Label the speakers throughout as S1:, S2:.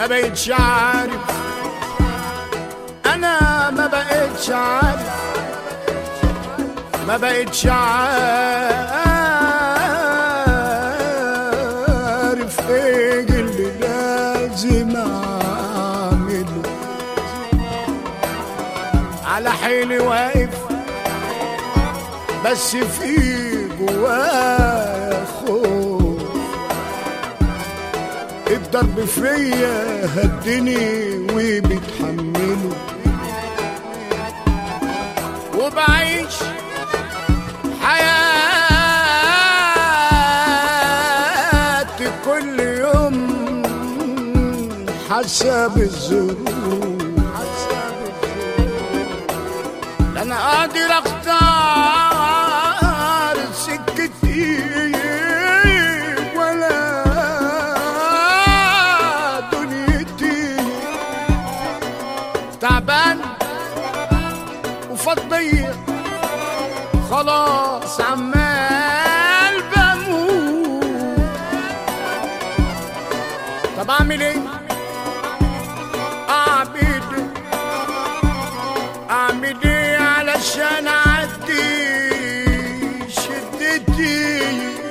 S1: بقتش عارف انا ما بقتش عارف ما بقتش عارف ايه اللي لازم اعمله على حيلي واقف بس في جوايا خوف الضرب فيا هدني وبتحمله وبعيش حياتي كل يوم حسب الظروف لا انا قادر اختار سكتي ولا دنيتي تعبان وفضية خلاص عمال بموت طب اعمل ايه اعبد اعمل ايه علشان اعدي شدتي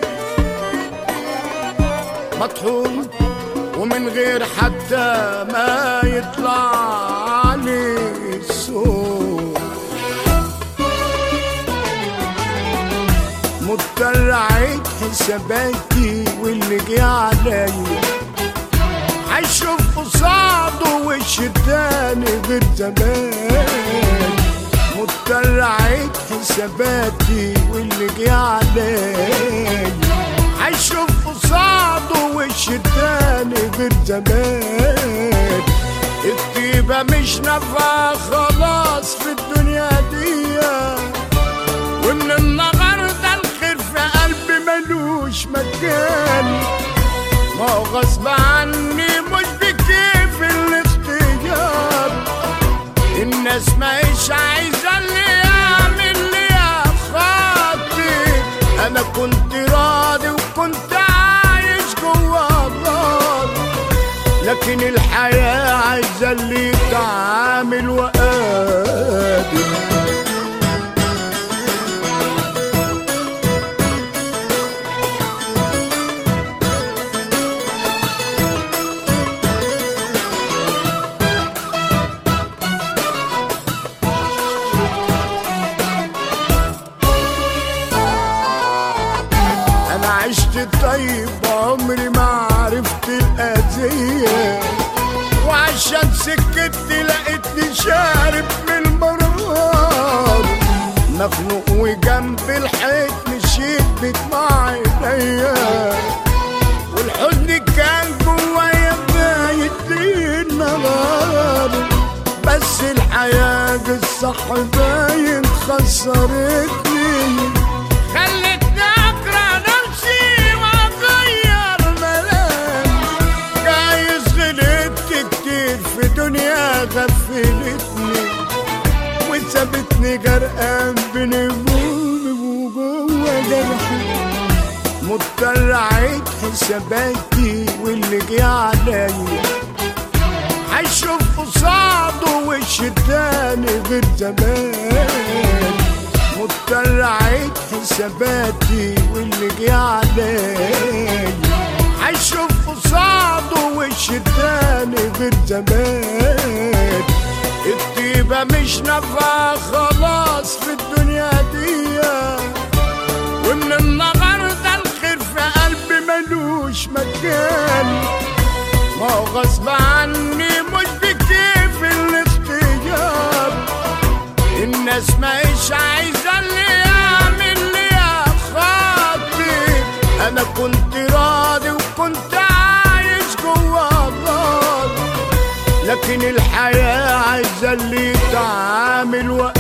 S1: مطحون ومن غير حتى ما يطلع لي الصوت مضطر اعيد حساباتي واللي جه عليا هشوف قصاده وش تاني غير زمان مضطر اعيد حساباتي واللي جه عليا هشوف قصاده وش تاني غير زمان الطيبة مش نافعة خلاص في الدنيا دي ومن النهاردة الخير في قلبي ملوش مكان ما هو غصب عني مش بكيف الاختيار الناس ماهيش عايزة اللي يعمل لي يا خاطر انا كنت راضي وكنت عايش جوا النار لكن الحياة عايزة اللي يتعامل وقادر انا عشت طيب عمري ما عرفت الاذيه وعشان سكتي لقيتني شارب من المرار مخنوق وجنب الحيط مشيت بدمع عينيا والحزن كان جوايا بايت ليل نهار بس الحياة الصح باين خسرتني خلتني اكره نفسي واغير ملامح جايز غلطت كتير في دنيا غفلتني وسابتني غرقان بين همومي وجوه جرحي مضطر اعيد حساباتي واللي جه عليا هشوف قصاده وش تاني غير زمان مضطر اعيد حساباتي واللي جه عليا هشوف قصاده وش تاني غير زمان الطيبة مش نافعة خلاص في الدنيا دي ومن النهاردة الخير في قلبي ملوش مكان ما هو غصب عني مش بكيف الاختيار الناس ماهيش عايزة اللي يعمل لي يا خاطر انا كنت راضي وكنت عايش جوا النار لكن الحياة عايزة اللي يتعامل وقت